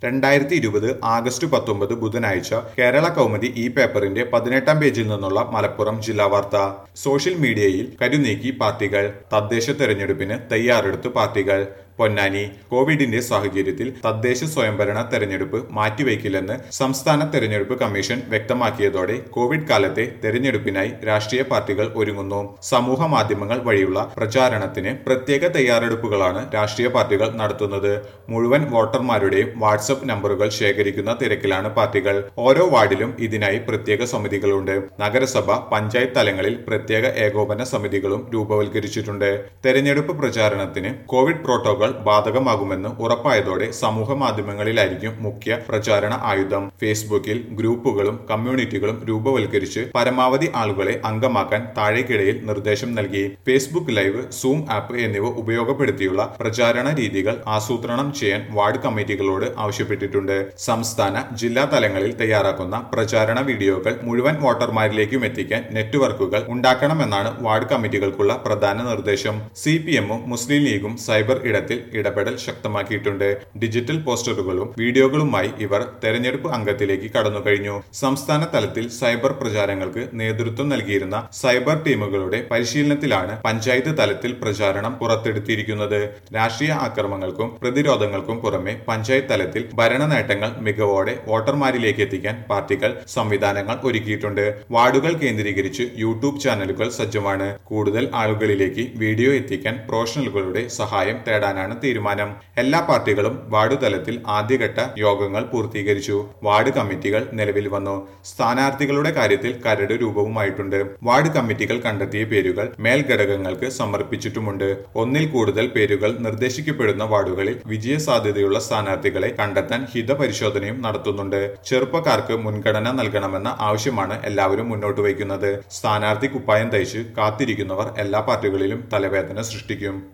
രണ്ടായിരത്തി ഇരുപത് ആഗസ്റ്റ് പത്തൊമ്പത് ബുധനാഴ്ച കേരള കൗമുദി ഈ പേപ്പറിന്റെ പതിനെട്ടാം പേജിൽ നിന്നുള്ള മലപ്പുറം ജില്ലാ വാർത്ത സോഷ്യൽ മീഡിയയിൽ കരുനീക്കി പാർട്ടികൾ തദ്ദേശ തെരഞ്ഞെടുപ്പിന് തയ്യാറെടുത്ത് പാർട്ടികൾ പൊന്നാനി കോവിഡിന്റെ സാഹചര്യത്തിൽ തദ്ദേശ സ്വയംഭരണ തെരഞ്ഞെടുപ്പ് മാറ്റിവെക്കില്ലെന്ന് സംസ്ഥാന തെരഞ്ഞെടുപ്പ് കമ്മീഷൻ വ്യക്തമാക്കിയതോടെ കോവിഡ് കാലത്തെ തെരഞ്ഞെടുപ്പിനായി രാഷ്ട്രീയ പാർട്ടികൾ ഒരുങ്ങുന്നു സമൂഹ മാധ്യമങ്ങൾ വഴിയുള്ള പ്രചാരണത്തിന് പ്രത്യേക തയ്യാറെടുപ്പുകളാണ് രാഷ്ട്രീയ പാർട്ടികൾ നടത്തുന്നത് മുഴുവൻ വോട്ടർമാരുടെയും വാട്സപ്പ് നമ്പറുകൾ ശേഖരിക്കുന്ന തിരക്കിലാണ് പാർട്ടികൾ ഓരോ വാർഡിലും ഇതിനായി പ്രത്യേക സമിതികളുണ്ട് നഗരസഭ പഞ്ചായത്ത് തലങ്ങളിൽ പ്രത്യേക ഏകോപന സമിതികളും രൂപവൽക്കരിച്ചിട്ടുണ്ട് തെരഞ്ഞെടുപ്പ് പ്രചാരണത്തിന് കോവിഡ് പ്രോട്ടോകോൾ ബാധകമാകുമെന്ന് ഉറപ്പായതോടെ സമൂഹ മാധ്യമങ്ങളിലായിരിക്കും മുഖ്യ പ്രചാരണ ആയുധം ഫേസ്ബുക്കിൽ ഗ്രൂപ്പുകളും കമ്മ്യൂണിറ്റികളും രൂപവൽക്കരിച്ച് പരമാവധി ആളുകളെ അംഗമാക്കാൻ താഴേക്കിടയിൽ നിർദ്ദേശം നൽകി ഫേസ്ബുക്ക് ലൈവ് സൂം ആപ്പ് എന്നിവ ഉപയോഗപ്പെടുത്തിയുള്ള പ്രചാരണ രീതികൾ ആസൂത്രണം ചെയ്യാൻ വാർഡ് കമ്മിറ്റികളോട് ആവശ്യപ്പെട്ടിട്ടുണ്ട് സംസ്ഥാന ജില്ലാ തലങ്ങളിൽ തയ്യാറാക്കുന്ന പ്രചാരണ വീഡിയോകൾ മുഴുവൻ വോട്ടർമാരിലേക്കും എത്തിക്കാൻ നെറ്റ്വർക്കുകൾ ഉണ്ടാക്കണമെന്നാണ് വാർഡ് കമ്മിറ്റികൾക്കുള്ള പ്രധാന നിർദ്ദേശം സി പി എമ്മും മുസ്ലിം ലീഗും സൈബർ ഇടത്തിൽ ഇടപെടൽ ശക്തമാക്കിയിട്ടുണ്ട് ഡിജിറ്റൽ പോസ്റ്ററുകളും വീഡിയോകളുമായി ഇവർ തെരഞ്ഞെടുപ്പ് അംഗത്തിലേക്ക് കടന്നു കഴിഞ്ഞു സംസ്ഥാന തലത്തിൽ സൈബർ പ്രചാരങ്ങൾക്ക് നേതൃത്വം നൽകിയിരുന്ന സൈബർ ടീമുകളുടെ പരിശീലനത്തിലാണ് പഞ്ചായത്ത് തലത്തിൽ പ്രചാരണം പുറത്തെടുത്തിരിക്കുന്നത് രാഷ്ട്രീയ ആക്രമങ്ങൾക്കും പ്രതിരോധങ്ങൾക്കും പുറമെ പഞ്ചായത്ത് തലത്തിൽ ഭരണ നേട്ടങ്ങൾ മികവോടെ വോട്ടർമാരിലേക്ക് എത്തിക്കാൻ പാർട്ടികൾ സംവിധാനങ്ങൾ ഒരുക്കിയിട്ടുണ്ട് വാർഡുകൾ കേന്ദ്രീകരിച്ച് യൂട്യൂബ് ചാനലുകൾ സജ്ജമാണ് കൂടുതൽ ആളുകളിലേക്ക് വീഡിയോ എത്തിക്കാൻ പ്രൊഫഷണലുകളുടെ സഹായം തേടാനാണ് തീരുമാനം എല്ലാ പാർട്ടികളും വാർഡ് തലത്തിൽ ആദ്യഘട്ട യോഗങ്ങൾ പൂർത്തീകരിച്ചു വാർഡ് കമ്മിറ്റികൾ നിലവിൽ വന്നു സ്ഥാനാർത്ഥികളുടെ കാര്യത്തിൽ കരട് രൂപവുമായിട്ടുണ്ട് വാർഡ് കമ്മിറ്റികൾ കണ്ടെത്തിയ പേരുകൾ മേൽഘടകങ്ങൾക്ക് സമർപ്പിച്ചിട്ടുമുണ്ട് ഒന്നിൽ കൂടുതൽ പേരുകൾ നിർദ്ദേശിക്കപ്പെടുന്ന വാർഡുകളിൽ വിജയ സാധ്യതയുള്ള സ്ഥാനാർത്ഥികളെ കണ്ടെത്താൻ ഹിതപരിശോധനയും നടത്തുന്നുണ്ട് ചെറുപ്പക്കാർക്ക് മുൻഗണന നൽകണമെന്ന ആവശ്യമാണ് എല്ലാവരും മുന്നോട്ട് വയ്ക്കുന്നത് സ്ഥാനാർത്ഥി കുപ്പായം തയ്ച്ച് കാത്തിരിക്കുന്നവർ എല്ലാ പാർട്ടികളിലും തലവേദന സൃഷ്ടിക്കും